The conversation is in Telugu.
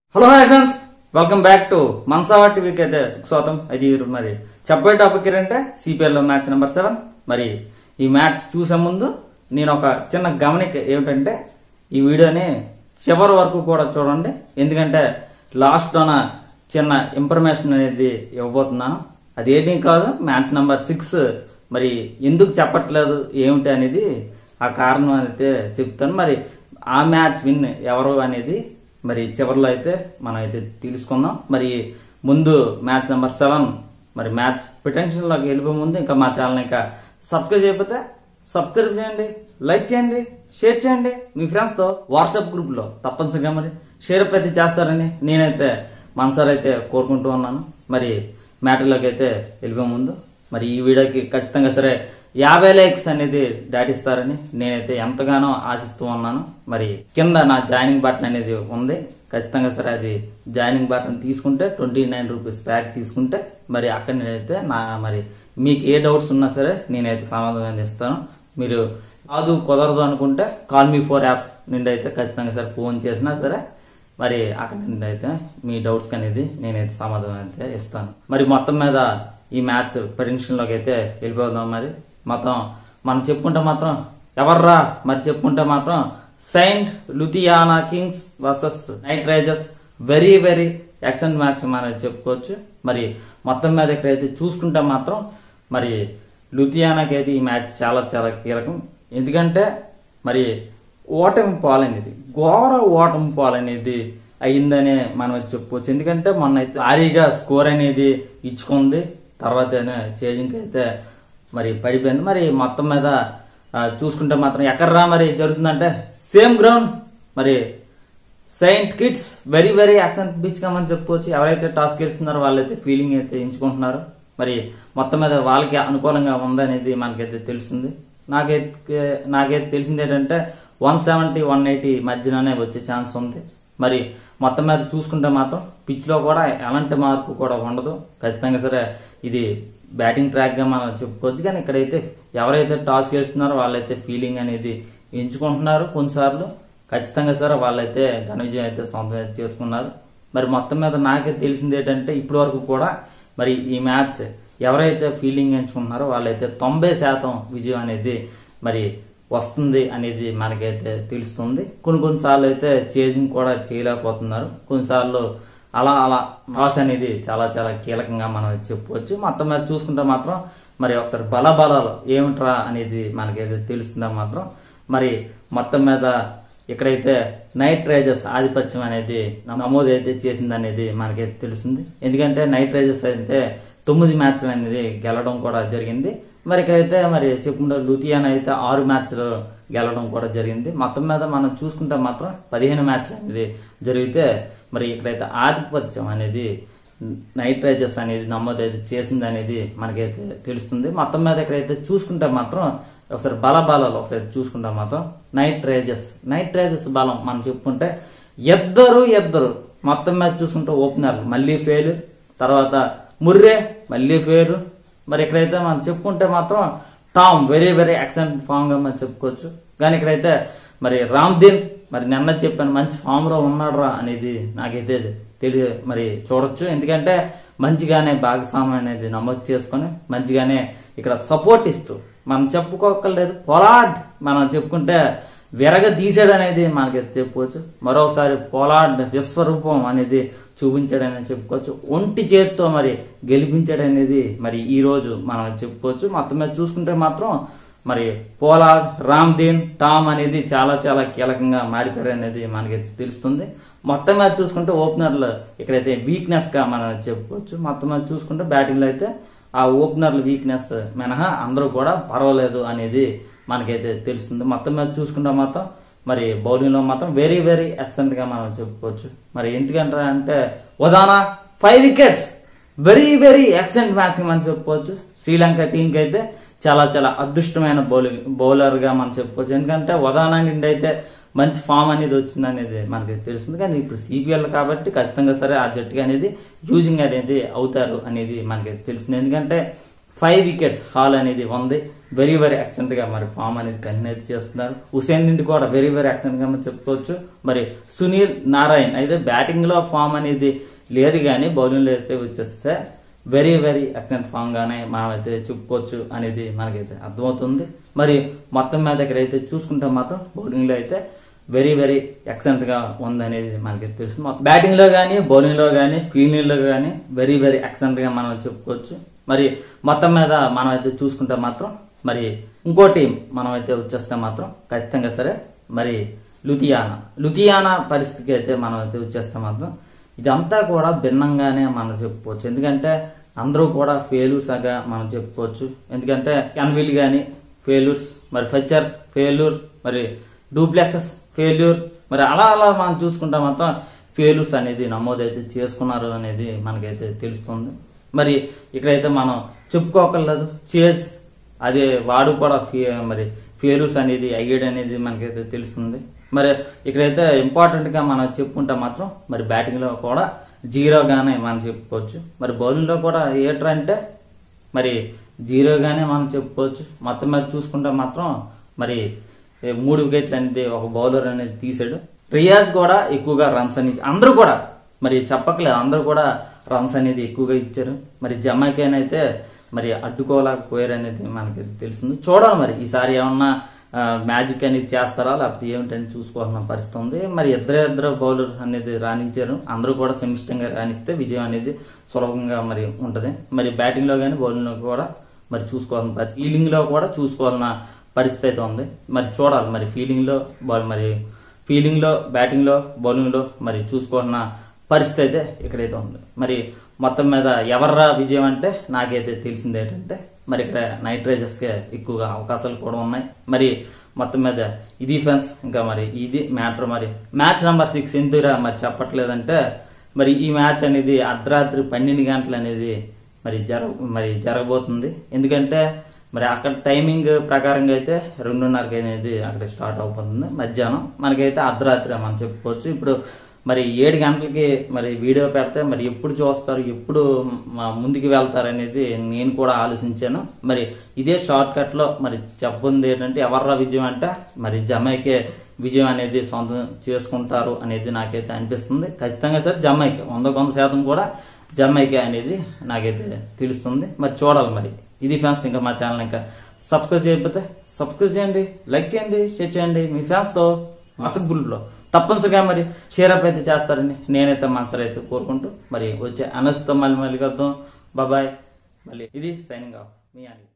hello hi friends welcome back to Mansava టీవీకి అయితే స్వాగతం అది ఈరోజు మరి చెప్పే టాపిక్ ఏంటంటే సిపిఎల్ మ్యాచ్ నెంబర్ సెవెన్ మరి ఈ మ్యాచ్ చూసే ముందు నేను ఒక చిన్న గమనిక ఏమిటంటే ఈ వీడియోని చివరి వరకు కూడా చూడండి ఎందుకంటే లాస్ట్ లోన చిన్న ఇన్ఫర్మేషన్ అనేది ఇవ్వబోతున్నాను అదేంటి కాదు మ్యాచ్ నెంబర్ సిక్స్ మరి ఎందుకు చెప్పట్లేదు ఏమిటి అనేది ఆ కారణం అయితే చెప్తాను మరి ఆ మ్యాచ్ విన్ ఎవరు అనేది మరి చివరిలో అయితే మనం అయితే తెలుసుకుందాం మరి ముందు మ్యాచ్ నెంబర్ సెవెన్ మరి మ్యాచ్ పొటెన్షియల్ లోకి వెళ్ళిపోయే ముందు ఇంకా మా ఛానల్ ఇంకా సబ్స్క్రైబ్ చేయకపోతే సబ్స్క్రైబ్ చేయండి లైక్ చేయండి షేర్ చేయండి మీ ఫ్రెండ్స్ తో వాట్సాప్ గ్రూప్ లో తప్పనిసరిగా మరి షేర్ ప్రతి చేస్తారని నేనైతే మనసారి అయితే కోరుకుంటూ ఉన్నాను మరి మ్యాటర్లోకి అయితే వెళ్ళిపోయే ముందు మరి ఈ వీడియోకి ఖచ్చితంగా సరే యాభై లైక్స్ అనేది దాటిస్తారని నేనైతే ఎంతగానో ఆశిస్తూ ఉన్నాను మరి కింద నా జాయినింగ్ బటన్ అనేది ఉంది ఖచ్చితంగా సరే అది జాయినింగ్ బటన్ తీసుకుంటే ట్వంటీ నైన్ రూపీస్ ప్యాక్ తీసుకుంటే మరి అక్కడ నేనైతే నా మరి మీకు ఏ డౌట్స్ ఉన్నా సరే నేనైతే సమాధానం ఇస్తాను మీరు కాదు కుదరదు అనుకుంటే కాల్ మీ ఫోర్ యాప్ నుండి అయితే ఖచ్చితంగా సరే ఫోన్ చేసినా సరే మరి అక్కడ నుండి అయితే మీ డౌట్స్ అనేది నేనైతే సమాధానం అయితే ఇస్తాను మరి మొత్తం మీద ఈ మ్యాచ్ ప్రిడిక్షన్ లోకి అయితే వెళ్ళిపోదాం మరి మొత్తం మనం చెప్పుకుంటే మాత్రం ఎవర్రా మరి చెప్పుకుంటే మాత్రం saint Ludhiana kings versus knight risers very very excellent match మనం చెప్పుకోవచ్చు మరి మొత్తం మీద ఇక్కడైతే చూసుకుంటే మాత్రం మరి లుథియానాకి అయితే ఈ మ్యాచ్ చాలా చాలా కీలకం ఎందుకంటే మరి ఓటమి పాలనేది ఘోర ఓటమి పాలనేది అయిందనే మనం చెప్పుకోవచ్చు ఎందుకంటే మొన్న అయితే భారీగా స్కోర్ అనేది ఇచ్చుకుంది తర్వాత చేజింగ్ అయితే మరి పడిపోయింది మరి మొత్తం మీద ఆ, చూసుకుంటే మాత్రం ఎక్కడ్రా మరి జరుగుతుందంటే సేమ్ గ్రౌండ్ మరి saint Kitts very very action pitch గా మనం చెప్పుకోవచ్చు ఎవరైతే టాస్ గెలుస్తున్నారో వాళ్ళైతే ఫీలింగ్ అయితే ఎంచుకుంటున్నారు మరి మొత్తం మీద వాళ్ళకి అనుకూలంగా ఉందనేది మనకైతే తెలుస్తుంది నాకైతే నాకైతే తెలిసింది ఏంటంటే వన్ సెవెంటీ వన్ ఎయిటీ మధ్యలోనే వచ్చే ఛాన్స్ ఉంది మరి మొత్తం మీద చూసుకుంటే మాత్రం పిచ్ లో కూడా ఎలాంటి మార్పు కూడా ఉండదు ఖచ్చితంగా సరే ఇది బ్యాటింగ్ ట్రాక్ గా మనం చెప్పుకోవచ్చు కానీ ఇక్కడైతే ఎవరైతే టాస్ గెలుస్తున్నారో వాళ్ళైతే ఫీలింగ్ అనేది ఎంచుకుంటున్నారు కొన్నిసార్లు ఖచ్చితంగా సరే వాళ్ళైతే ఘన విజయం అయితే సొంతం చేసుకున్నారు మరి మొత్తం మీద నాకే తెలిసింది ఏంటంటే ఇప్పటి వరకు కూడా మరి ఈ మ్యాచ్ ఎవరైతే ఫీలింగ్ ఎంచుకుంటున్నారో వాళ్ళైతే తొంభై శాతం విజయం అనేది మరి వస్తుంది అనేది మనకైతే తెలుస్తుంది కొన్ని కొన్నిసార్లు అయితే చేజింగ్ కూడా చేయలేకపోతున్నారు కొన్నిసార్లు అలా అలా టాస్ అనేది చాలా చాలా కీలకంగా మనం చెప్పుకోవచ్చు మొత్తం మీద చూసుకుంటే మాత్రం మరి ఒకసారి బల బలాలు ఏమిట్రా అనేది మనకైతే తెలుస్తుందా మాత్రం మరి మొత్తం మీద ఇక్కడైతే నైట్ రైజర్స్ ఆధిపత్యం అనేది నమోదు అయితే చేసింది అనేది మనకైతే తెలుస్తుంది ఎందుకంటే నైట్ రైజర్స్ అయితే తొమ్మిది మ్యాచ్లు అనేది గెలవడం కూడా జరిగింది మరి ఇక్కడైతే మరి చెప్పుకుంటే లూథియానా అయితే ఆరు మ్యాచ్లు గెలవడం కూడా జరిగింది మొత్తం మీద మనం చూసుకుంటే మాత్రం పదిహేను మ్యాచ్లు అనేది జరిగితే మరి ఇక్కడైతే ఆధిపత్యం అనేది నైట్ రైజర్స్ అనేది నమోదు అయితే చేసింది అనేది మనకైతే తెలుస్తుంది మొత్తం మీద ఇక్కడైతే చూసుకుంటే మాత్రం ఒకసారి బల బలాలు ఒకసారి చూసుకుంటే మాత్రం నైట్ రైజర్స్ నైట్ రైజర్స్ బలం మనం చెప్పుకుంటే ఇద్దరు ఇద్దరు మొత్తం మీద చూసుకుంటే ఓపెనర్ మళ్ళీ ఫెయిల్ తర్వాత ముర్రే మళ్ళీ ఫెయిల్ మరి ఇక్కడైతే మనం చెప్పుకుంటే మాత్రం Tom very very excellent form గా మనం చెప్పుకోవచ్చు కానీ ఇక్కడైతే మరి రామ్దీన్ మరి నిన్న చెప్పాను మంచి ఫామ్ లో ఉన్నాడు అనేది నాకైతే తెలియ మరి చూడొచ్చు ఎందుకంటే మంచిగానే భాగస్వామ్యం అనేది నమోదు చేసుకొని మంచిగానే ఇక్కడ సపోర్ట్ ఇస్తూ మనం చెప్పుకోకర్లేదు పొలాడ్ మనం చెప్పుకుంటే విరగ తీసాడు అనేది మనకి చెప్పుకోవచ్చు మరొకసారి పొలాడ్ విశ్వరూపం అనేది చూపించాడని చెప్పుకోవచ్చు ఒంటి చేతితో మరి గెలిపించాడనేది మరి ఈ రోజు మనం చెప్పుకోవచ్చు మొత్తం మీద చూసుకుంటే మాత్రం మరి పోలాడ్ రామ్దీన్ టామ్ అనేది చాలా చాలా కీలకంగా మారిపోయారు అనేది మనకి తెలుస్తుంది మొత్తం మీద చూసుకుంటే ఓపెనర్లు ఇక్కడైతే వీక్నెస్ గా మనం చెప్పుకోవచ్చు మొత్తం మీద చూసుకుంటే బ్యాటింగ్ లో అయితే ఆ ఓపెనర్ల వీక్నెస్ మినహా అందరూ కూడా పర్వాలేదు అనేది మనకైతే తెలుస్తుంది మొత్తం మీద చూసుకుంటే మాత్రం మరి బౌలింగ్ లో మాత్రం వెరీ వెరీ ఎక్సలెంట్ గా మనం చెప్పుకోవచ్చు మరి ఎందుకంటే అంటే ఉదాహరణ five wickets very very excellent match మనం చెప్పుకోవచ్చు శ్రీలంక టీం కి అయితే చాలా చాలా అదృష్టమైన బౌలింగ్ బౌలర్ గా మనం చెప్పుకోవచ్చు ఎందుకంటే ఉదాహరణ నుండి అయితే మంచి ఫామ్ అనేది వచ్చింది అనేది మనకి తెలుస్తుంది కానీ ఇప్పుడు సిపిఎల్ కాబట్టి ఖచ్చితంగా సరే ఆ జట్టుగా అనేది యూజింగ్ అనేది అవుతారు అనేది మనకి తెలుస్తుంది ఎందుకంటే ఫైవ్ వికెట్స్ హాల్ అనేది ఉంది వెరీ వెరీ ఎక్సలెంట్ గా మరి ఫామ్ అనేది కంటిన్యూ అయితే చేస్తున్నారు హుసేన్ నుండి కూడా వెరీ వెరీ ఎక్సలెంట్ గా మనం చెప్పుకోవచ్చు మరి సునీల్ నారాయణ్ అయితే బ్యాటింగ్ లో ఫామ్ అనేది లేదు కానీ బౌలింగ్ లో అయితే వచ్చేస్తే వెరీ వెరీ ఎక్సలెంట్ ఫామ్ గానే మనం అయితే చెప్పుకోవచ్చు అనేది మనకైతే అర్థమవుతుంది మరి మొత్తం మీద దగ్గర అయితే చూసుకుంటే మాత్రం బౌలింగ్ లో అయితే వెరీ వెరీ ఎక్సలెంట్ గా ఉందనేది మనకి తెలుసు బ్యాటింగ్ లో గానీ బౌలింగ్ లో గానీ ఫీల్డింగ్ లో గానీ వెరీ వెరీ ఎక్సలెంట్ గా మనం చెప్పుకోవచ్చు మరి మొత్తం మీద మనం అయితే చూసుకుంటే మాత్రం మరి ఇంకో టీం మనం అయితే వచ్చేస్తే మాత్రం ఖచ్చితంగా సరే మరి లుధియానా లుధియానా పరిస్థితికి అయితే మనం అయితే వచ్చేస్తే మాత్రం ఇదంతా కూడా భిన్నంగానే మనం చెప్పుకోవచ్చు ఎందుకంటే అందరూ కూడా ఫెయిల్యూర్స్ గా మనం చెప్పుకోవచ్చు ఎందుకంటే కెన్విల్ గాని ఫెయిల్యూర్స్ మరి ఫెచర్ ఫెయిల్యూర్ మరి డూప్లెక్సెస్ ఫెయిల్యూర్ మరి అలా అలా మనం చూసుకుంటే మాత్రం ఫెయిల్యూర్స్ అనేది నమోదైతే చేసుకున్నారు అనేది మనకైతే తెలుస్తుంది మరి ఇక్కడైతే మనం చెప్పుకోకర్లేదు చేజ్ అదే వాడు కూడా ఫే- మరి ఫెయిల్యూర్స్ అనేది అయ్యాడు అనేది మనకైతే తెలుస్తుంది మరి ఇక్కడైతే ఇంపార్టెంట్ గా మనం చెప్పుకుంటే మాత్రం మరి బ్యాటింగ్ లో కూడా జీరోగానే మనం చెప్పుకోవచ్చు మరి బౌలింగ్ లో కూడా ఏట్రా అంటే మరి జీరోగానే మనం చెప్పుకోవచ్చు మొత్తం మీద చూసుకుంటే మాత్రం మరి ఏ మూడు వికెట్లు అనేది ఒక బౌలర్ అనేది తీసాడు రియాజ్ కూడా ఎక్కువగా రన్స్ అనేది అందరూ కూడా మరి చెప్పకలేదు అందరూ కూడా రన్స్ అనేది ఎక్కువగా ఇచ్చారు మరి జమైకాన్ అయితే మరి అడ్డుకోలేకపోయారు అనేది మనకి తెలుస్తుంది చూడాలి మరి ఈసారి ఏమన్నా మ్యాజిక్ అనేది చేస్తారా లేకపోతే ఏమిటని చూసుకోవాల్సిన పరిస్థితి ఉంది మరి ఇద్దరే ఇద్దరు బౌలర్ అనేది రాణించారు అందరూ కూడా సమిష్టంగా రాణిస్తే విజయం అనేది సులభంగా మరి ఉంటది మరి బ్యాటింగ్ లో కానీ బౌలింగ్ లో కూడా మరి చూసుకోవాల్సిన పరిస్థితి ఫీల్డింగ్ లో కూడా చూసుకోవాలన్న పరిస్థితి అయితే ఉంది మరి చూడాలి మరి ఫీల్డింగ్ లో బౌల్ మరి ఫీల్డింగ్ లో బ్యాటింగ్ లో బౌలింగ్ లో మరి చూసుకోవాలన్న పరిస్థితి అయితే ఇక్కడైతే ఉంది మరి మొత్తం మీద ఎవర్రా విజయం అంటే నాకైతే తెలిసింది ఏంటంటే మరి ఇక్కడ నైట్ రైడర్స్ కే ఎక్కువగా అవకాశాలు కూడా ఉన్నాయి మరి మొత్తం మీద ఇది ఫ్రెండ్స్ ఇంకా మరి ఇది మ్యాటర్ మరి మ్యాచ్ నెంబర్ సిక్స్ ఎందుకురా మరి చెప్పట్లేదంటే మరి ఈ మ్యాచ్ అనేది అర్ధరాత్రి పన్నెండు గంటలు అనేది మరి జర మరి జరగబోతుంది ఎందుకంటే మరి అక్కడ టైమింగ్ ప్రకారంగా అయితే రెండున్నరకి అనేది అక్కడ స్టార్ట్ అవుతుంది మధ్యాహ్నం మనకైతే అర్ధరాత్రి మనం చెప్పుకోవచ్చు ఇప్పుడు మరి ఏడు గంటలకి మరి వీడియో పెడితే మరి ఎప్పుడు చూస్తారు ఎప్పుడు మ- ముందుకు వెళ్తారు అనేది నేను కూడా ఆలోచించాను మరి ఇదే షార్ట్ కట్ లో మరి చెప్పబోతుంది ఏంటంటే ఎవర్రా విజయం అంటే మరి జమైకే విజయం అనేది సొంతం చేసుకుంటారు అనేది నాకైతే అనిపిస్తుంది ఖచ్చితంగా సార్ జమైకే వంద కొంత శాతం కూడా జమైకే అనేది నాకైతే తెలుస్తుంది మరి చూడాలి మరి ఇది ఫ్యాన్స్ ఇంకా మా ఛానల్ ఇంకా సబ్స్క్రైబ్ చేయకపోతే సబ్స్క్రైబ్ చేయండి లైక్ చేయండి షేర్ చేయండి మీ ఫ్యాన్స్ తో అసలు లో తప్పనిసరిగా మరి షేర్ అప్ అయితే చేస్తారని నేనైతే మనసరి అయితే కోరుకుంటూ మరి వచ్చే అనస్తో మళ్ళీ మళ్ళీ కలుద్దాం బాబాయ్ మళ్ళీ ఇది సైనింగ్ ఆఫ్ మీ అని